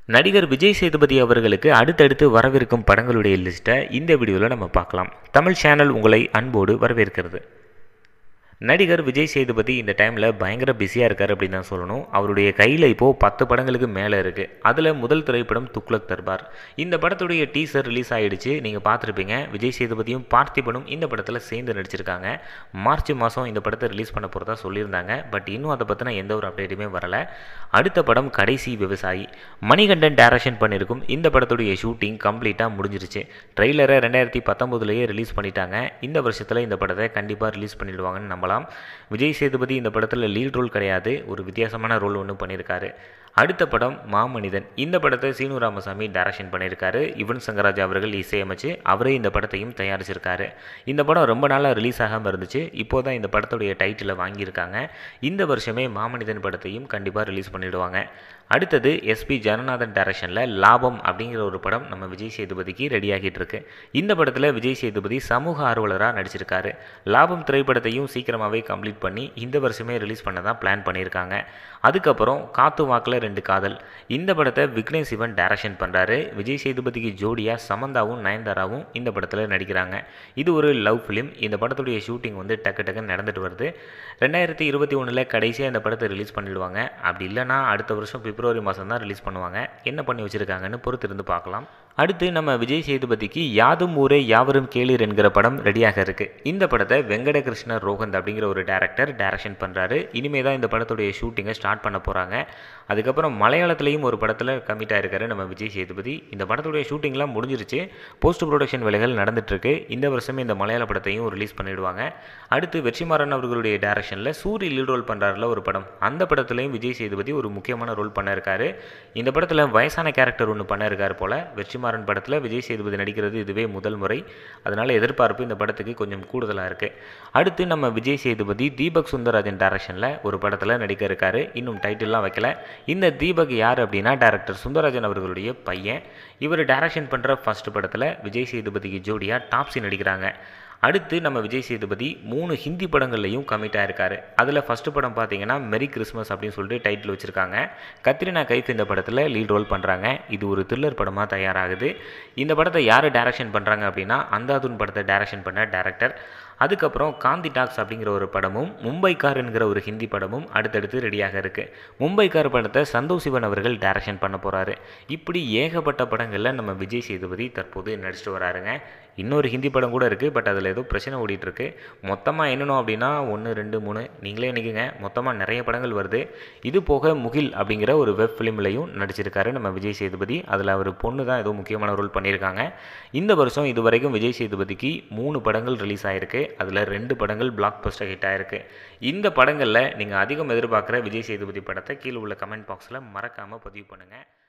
நடிகர் விஜய் சேதுபதி அவர்களுக்கு அடுத்தடுத்து வரவிருக்கும் படங்களுடைய லிஸ்ட்டை இந்த வீடியோவில் நம்ம பார்க்கலாம் தமிழ் சேனல் உங்களை அன்போடு வரவேற்கிறது நடிகர் விஜய் சேதுபதி இந்த டைமில் பயங்கர பிஸியாக இருக்கார் அப்படின்னு தான் சொல்லணும் அவருடைய கையில் இப்போது பத்து படங்களுக்கு மேலே இருக்குது அதில் முதல் திரைப்படம் துக்ளக் தர்பார் இந்த படத்துடைய டீசர் ரிலீஸ் ஆகிடுச்சு நீங்கள் பார்த்துருப்பீங்க விஜய் சேதுபதியும் பார்த்திபனும் இந்த படத்தில் சேர்ந்து நடிச்சிருக்காங்க மார்ச் மாதம் இந்த படத்தை ரிலீஸ் பண்ண போகிறதா சொல்லியிருந்தாங்க பட் இன்னும் அதை பற்றின எந்த ஒரு அப்டேட்டுமே வரலை அடுத்த படம் கடைசி விவசாயி மணிகண்டன் டைரக்ஷன் பண்ணியிருக்கும் இந்த படத்துடைய ஷூட்டிங் கம்ப்ளீட்டாக முடிஞ்சிருச்சு ட்ரெய்லரை ரெண்டாயிரத்தி பத்தொம்போதுலேயே ரிலீஸ் பண்ணிட்டாங்க இந்த வருஷத்தில் இந்த படத்தை கண்டிப்பாக ரிலீஸ் பண்ணிடுவாங்கன்னு நம்பலாம் விஜய் சேதுபதி இந்த படத்தில் லீட் ரோல் கிடையாது ஒரு வித்தியாசமான ரோல் ஒன்று பண்ணியிருக்காரு அடுத்த படம் மாமனிதன் இந்த படத்தை சீனு ராமசாமி டைரக்ஷன் பண்ணியிருக்காரு யுவன் சங்கராஜ் அவர்கள் இசையமைச்சு அவரே இந்த படத்தையும் தயாரிச்சிருக்காரு இந்த படம் ரொம்ப நாளாக ரிலீஸ் ஆகாமல் இருந்துச்சு இப்போ தான் இந்த படத்துடைய டைட்டிலை வாங்கியிருக்காங்க இந்த வருஷமே மாமனிதன் படத்தையும் கண்டிப்பாக ரிலீஸ் பண்ணிடுவாங்க அடுத்தது எஸ்பி ஜனநாதன் டைரக்ஷனில் லாபம் அப்படிங்கிற ஒரு படம் நம்ம விஜய் சேதுபதிக்கு ரெடி ஆகிட்டு இருக்கு இந்த படத்தில் விஜய் சேதுபதி சமூக ஆர்வலராக நடிச்சிருக்காரு லாபம் திரைப்படத்தையும் சீக்கிரமாகவே கம்ப்ளீட் பண்ணி இந்த வருஷமே ரிலீஸ் பண்ண தான் பிளான் பண்ணியிருக்காங்க அதுக்கப்புறம் காத்து வாக்கில் ரெண்டு காதல் இந்த படத்தை விக்னேஷ் சிவன் டைரக்ஷன் பண்ணுறாரு விஜய் சேதுபதிக்கு ஜோடியாக சமந்தாவும் நயன்தாராவும் இந்த படத்தில் நடிக்கிறாங்க இது ஒரு லவ் ஃபிலிம் இந்த படத்துடைய ஷூட்டிங் வந்து டக்கு டக்குன்னு நடந்துட்டு வருது ரெண்டாயிரத்தி இருபத்தி ஒன்றில் கடைசியாக இந்த படத்தை ரிலீஸ் பண்ணிடுவாங்க அப்படி இல்லைனா அடுத்த வருஷம் பிப்ரவரி மாதம் தான் ரிலீஸ் பண்ணுவாங்க என்ன பண்ணி வச்சுருக்காங்கன்னு பொறுத்திருந்து பார்க்கலாம் அடுத்து நம்ம விஜய் சேதுபதிக்கு யாதும் ஊரே யாவரும் கேளீர் என்கிற படம் ரெடியாக இருக்குது இந்த படத்தை வெங்கடகிருஷ்ணர் ரோஹந்த் அப்படிங்கிற ஒரு டேரக்டர் டைரக்ஷன் பண்ணுறாரு இனிமே தான் இந்த படத்துடைய ஷூட்டிங்கை ஸ்டார்ட் பண்ண போகிறாங்க அதுக்கப்புறம் மலையாளத்துலேயும் ஒரு படத்தில் கமிட் ஆயிருக்காரு நம்ம விஜய் சேதுபதி இந்த படத்துடைய ஷூட்டிங்லாம் முடிஞ்சிருச்சு போஸ்ட் ப்ரொடக்ஷன் வேலைகள் நடந்துட்டுருக்கு இந்த வருஷமே இந்த மலையாள படத்தையும் ரிலீஸ் பண்ணிடுவாங்க அடுத்து வெற்றிமாறன் அவர்களுடைய டைரக்ஷனில் சூரி லீட் ரோல் பண்ணுறாருல ஒரு படம் அந்த படத்துலையும் விஜய் சேதுபதி ஒரு முக்கியமான ரோல் பண்ணிருக்காரு இந்த படத்தில் வயசான கேரக்டர் ஒன்று பண்ணிருக்காரு போல் வெற்றிமாறன் படத்தில் விஜய் சேதுபதி நடிக்கிறது இதுவே முதல் முறை அதனால் எதிர்பார்ப்பு இந்த படத்துக்கு கொஞ்சம் கூடுதலாக இருக்குது அடுத்து நம்ம விஜய் சேதுபதி தீபக் சுந்தரராஜன் டைரக்ஷனில் ஒரு படத்தில் நடிக்க இருக்காரு இன்னும் டைட்டில்லாம் வைக்கல இந்த தீபக் யார் அப்படின்னா டேரக்டர் சுந்தரராஜன் அவர்களுடைய பையன் இவர் டைரக்ஷன் பண்ணுற ஃபர்ஸ்ட் படத்தில் விஜய் சேதுபதிக்கு ஜோடியாக டாப்ஸி நடிக்கிறாங்க அடுத்து நம்ம விஜய் சேதுபதி மூணு ஹிந்தி படங்கள்லையும் கமிட் ஆயிருக்காரு அதில் ஃபஸ்ட்டு படம் பார்த்தீங்கன்னா மெரி கிறிஸ்மஸ் அப்படின்னு சொல்லிட்டு டைட்டில் வச்சுருக்காங்க கத்ரினா கைஃப் இந்த படத்தில் லீட் ரோல் பண்ணுறாங்க இது ஒரு த்ரில்லர் படமாக தயாராகுது இந்த படத்தை யார் டைரக்ஷன் பண்ணுறாங்க அப்படின்னா அந்தாதுன் படத்தை டைரக்ஷன் பண்ண டேரக்டர் அதுக்கப்புறம் காந்தி டாக்ஸ் அப்படிங்கிற ஒரு படமும் மும்பைக்கார் என்கிற ஒரு ஹிந்தி படமும் அடுத்தடுத்து ரெடியாக இருக்குது மும்பைக்கார் படத்தை சந்தோஷ் சிவன் அவர்கள் டைரக்ஷன் பண்ண போகிறாரு இப்படி ஏகப்பட்ட படங்களில் நம்ம விஜய் சேதுபதி தற்போது நடிச்சிட்டு வராருங்க இன்னொரு ஹிந்தி படம் கூட இருக்குது பட் அதில் ஏதோ பிரச்சனை ஓடிட்டுருக்கு மொத்தமாக என்னணும் அப்படின்னா ஒன்று ரெண்டு மூணு நீங்களே நினைக்குங்க மொத்தமாக நிறைய படங்கள் வருது இது போக முகில் அப்படிங்கிற ஒரு வெப் ஃபிலிம்லையும் நடிச்சிருக்காரு நம்ம விஜய் சேதுபதி அதில் அவர் பொண்ணு தான் ஏதோ முக்கியமான ரோல் பண்ணியிருக்காங்க இந்த வருஷம் இது வரைக்கும் விஜய் சேதுபதிக்கு மூணு படங்கள் ரிலீஸ் ஆகிருக்கு அதில் ரெண்டு படங்கள் பிளாக் பஸ்டர் ஹிட் ஆயிருக்கு இந்த படங்களில் நீங்கள் அதிகம் எதிர்பார்க்குற விஜய் சேதுபதி படத்தை கீழே உள்ள கமெண்ட் பாக்ஸில் மறக்காமல் பதிவு பண்ணுங்கள்